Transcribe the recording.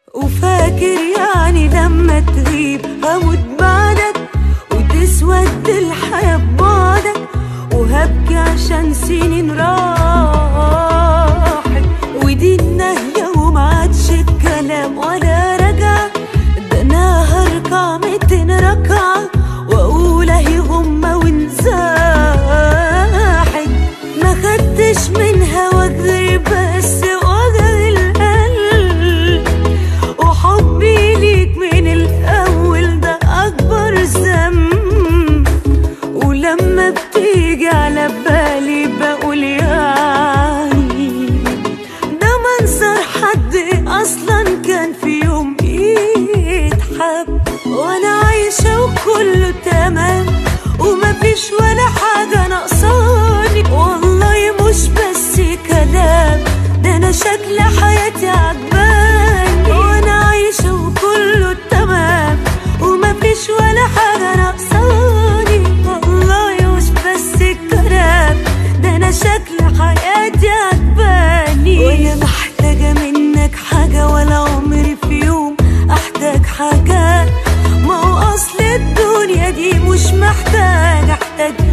وفاكر يعني لما تغيب هموت بعدك وتسود الحياة ببعدك وهبكي عشان سنين راحت ودي النهية ومعادش الكلام ولا رجع ده انا هركع ميتين ركعة واقول اهي هما وانزاحت ما خدتش من هواك غير بس وجع القلب وحبي ليك من الاول ده اكبر ذنب ولما بتيجي على بالي بقول يعني ده منظر حد اصلا كان في يوم يتحب وانا عايشة وكله تمام ومفيش ولا حاجة ناقصاني والله مش بس كلام ده انا شكل حياتي عجباني وانا عايشة وكله تمام ومفيش ولا حاجة ناقصاني والله مش بس الكلام ده انا شكل حياتي عجباني وانا محتاجة منك حاجة ولا عمري في يوم احتاج حاجة ما هو اصل الدنيا دي مش محتاج احتاج